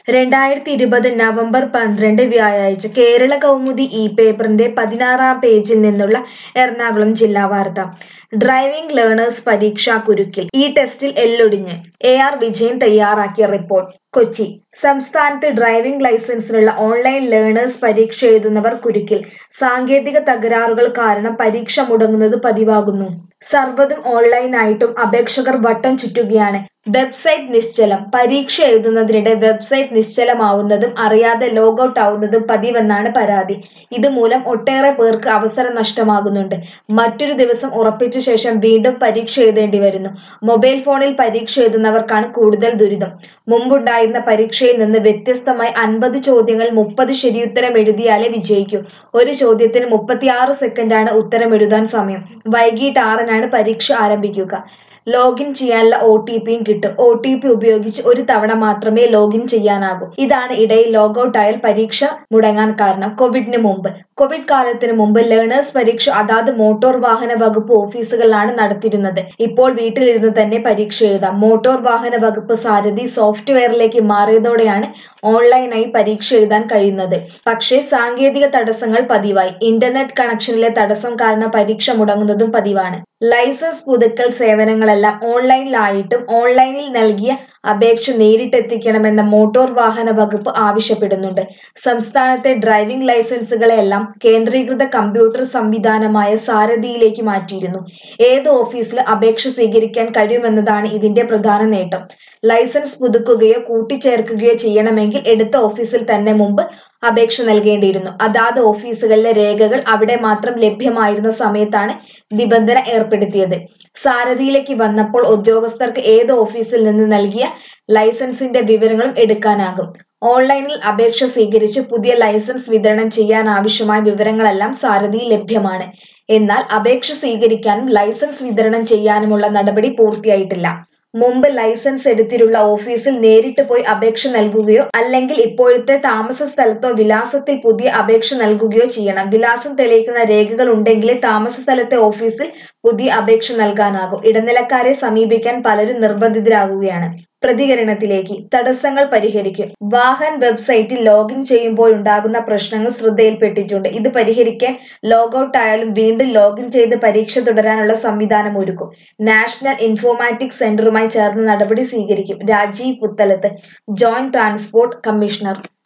രണ്ടായിരത്തി ഇരുപത് നവംബർ പന്ത്രണ്ട് വ്യാഴാഴ്ച കേരള കൗമുദി ഇ പേപ്പറിന്റെ പതിനാറാം പേജിൽ നിന്നുള്ള എറണാകുളം ജില്ലാ വാർത്ത ഡ്രൈവിംഗ് ലേണേഴ്സ് പരീക്ഷാ കുരുക്കിൽ ഈ ടെസ്റ്റിൽ എല്ലൊടിഞ്ഞ് എ ആർ വിജയൻ തയ്യാറാക്കിയ റിപ്പോർട്ട് കൊച്ചി സംസ്ഥാനത്ത് ഡ്രൈവിംഗ് ലൈസൻസിനുള്ള ഓൺലൈൻ ലേണേഴ്സ് പരീക്ഷ എഴുതുന്നവർ കുരുക്കിൽ സാങ്കേതിക തകരാറുകൾ കാരണം പരീക്ഷ മുടങ്ങുന്നത് പതിവാകുന്നു സർവ്വതും ഓൺലൈനായിട്ടും അപേക്ഷകർ വട്ടം ചുറ്റുകയാണ് വെബ്സൈറ്റ് നിശ്ചലം പരീക്ഷ എഴുതുന്നതിനിടെ വെബ്സൈറ്റ് നിശ്ചലമാവുന്നതും അറിയാതെ ലോഗൌട്ട് ആവുന്നതും പതിവെന്നാണ് പരാതി ഇതുമൂലം ഒട്ടേറെ പേർക്ക് അവസരം നഷ്ടമാകുന്നുണ്ട് മറ്റൊരു ദിവസം ഉറപ്പിച്ച ശേഷം വീണ്ടും പരീക്ഷ എഴുതേണ്ടി വരുന്നു മൊബൈൽ ഫോണിൽ പരീക്ഷ എഴുതുന്നവർക്കാണ് കൂടുതൽ ദുരിതം മുമ്പുണ്ടായിരുന്ന പരീക്ഷയിൽ നിന്ന് വ്യത്യസ്തമായി അൻപത് ചോദ്യങ്ങൾ മുപ്പത് ശരിയുത്തരം എഴുതിയാലേ വിജയിക്കൂ ഒരു ചോദ്യത്തിന് മുപ്പത്തിയാറ് സെക്കൻഡാണ് ഉത്തരം എഴുതാൻ സമയം വൈകിട്ട് ആറിനാണ് പരീക്ഷ ആരംഭിക്കുക ലോഗിൻ ചെയ്യാനുള്ള ഒ ടി പിയും കിട്ടും ഒ ടി പി ഉപയോഗിച്ച് ഒരു തവണ മാത്രമേ ലോഗിൻ ചെയ്യാനാകൂ ഇതാണ് ഇടയിൽ ലോഗൌട്ട് ആയാൽ പരീക്ഷ മുടങ്ങാൻ കാരണം കോവിഡിന് മുമ്പ് കോവിഡ് കാലത്തിന് മുമ്പ് ലേണേഴ്സ് പരീക്ഷ അതാത് മോട്ടോർ വാഹന വകുപ്പ് ഓഫീസുകളിലാണ് നടത്തിയിരുന്നത് ഇപ്പോൾ വീട്ടിലിരുന്ന് തന്നെ പരീക്ഷ എഴുതാം മോട്ടോർ വാഹന വകുപ്പ് സാരഥി സോഫ്റ്റ്വെയറിലേക്ക് മാറിയതോടെയാണ് ഓൺലൈനായി പരീക്ഷ എഴുതാൻ കഴിയുന്നത് പക്ഷേ സാങ്കേതിക തടസ്സങ്ങൾ പതിവായി ഇന്റർനെറ്റ് കണക്ഷനിലെ തടസ്സം കാരണം പരീക്ഷ മുടങ്ങുന്നതും പതിവാണ് ലൈസൻസ് പുതുക്കൽ സേവനങ്ങളെല്ലാം ഓൺലൈനിലായിട്ടും ഓൺലൈനിൽ നൽകിയ അപേക്ഷ നേരിട്ടെത്തിക്കണമെന്ന മോട്ടോർ വാഹന വകുപ്പ് ആവശ്യപ്പെടുന്നുണ്ട് സംസ്ഥാനത്തെ ഡ്രൈവിംഗ് ലൈസൻസുകളെല്ലാം കേന്ദ്രീകൃത കമ്പ്യൂട്ടർ സംവിധാനമായ സാരഥിയിലേക്ക് മാറ്റിയിരുന്നു ഏത് ഓഫീസിലും അപേക്ഷ സ്വീകരിക്കാൻ കഴിയുമെന്നതാണ് ഇതിന്റെ പ്രധാന നേട്ടം ലൈസൻസ് പുതുക്കുകയോ കൂട്ടിച്ചേർക്കുകയോ ചെയ്യണമെങ്കിൽ എടുത്ത ഓഫീസിൽ തന്നെ മുമ്പ് അപേക്ഷ നൽകേണ്ടിയിരുന്നു അതാത് ഓഫീസുകളിലെ രേഖകൾ അവിടെ മാത്രം ലഭ്യമായിരുന്ന സമയത്താണ് നിബന്ധന ഏർപ്പെടുത്തിയത് സാരഥിയിലേക്ക് വന്നപ്പോൾ ഉദ്യോഗസ്ഥർക്ക് ഏത് ഓഫീസിൽ നിന്ന് നൽകിയ ലൈസൻസിന്റെ വിവരങ്ങളും എടുക്കാനാകും ഓൺലൈനിൽ അപേക്ഷ സ്വീകരിച്ച് പുതിയ ലൈസൻസ് വിതരണം ചെയ്യാൻ ആവശ്യമായ വിവരങ്ങളെല്ലാം സാരഥിയിൽ ലഭ്യമാണ് എന്നാൽ അപേക്ഷ സ്വീകരിക്കാനും ലൈസൻസ് വിതരണം ചെയ്യാനുമുള്ള നടപടി പൂർത്തിയായിട്ടില്ല മുമ്പ് ലൈസൻസ് എടുത്തിട്ടുള്ള ഓഫീസിൽ നേരിട്ട് പോയി അപേക്ഷ നൽകുകയോ അല്ലെങ്കിൽ ഇപ്പോഴത്തെ താമസ സ്ഥലത്തോ വിലാസത്തിൽ പുതിയ അപേക്ഷ നൽകുകയോ ചെയ്യണം വിലാസം തെളിയിക്കുന്ന രേഖകൾ ഉണ്ടെങ്കിലേ താമസ സ്ഥലത്തെ ഓഫീസിൽ പുതിയ അപേക്ഷ നൽകാനാകൂ ഇടനിലക്കാരെ സമീപിക്കാൻ പലരും നിർബന്ധിതരാകുകയാണ് പ്രതികരണത്തിലേക്ക് തടസ്സങ്ങൾ പരിഹരിക്കും വാഹൻ വെബ്സൈറ്റിൽ ലോഗിൻ ചെയ്യുമ്പോഴുണ്ടാകുന്ന പ്രശ്നങ്ങൾ ശ്രദ്ധയിൽപ്പെട്ടിട്ടുണ്ട് ഇത് പരിഹരിക്കാൻ ലോഗൌട്ട് ആയാലും വീണ്ടും ലോഗിൻ ചെയ്ത് പരീക്ഷ തുടരാനുള്ള സംവിധാനം ഒരുക്കും നാഷണൽ ഇൻഫോർമാറ്റിക്സ് സെന്ററുമായി ചേർന്ന് നടപടി സ്വീകരിക്കും Rajeev Puthalath joint transport commissioner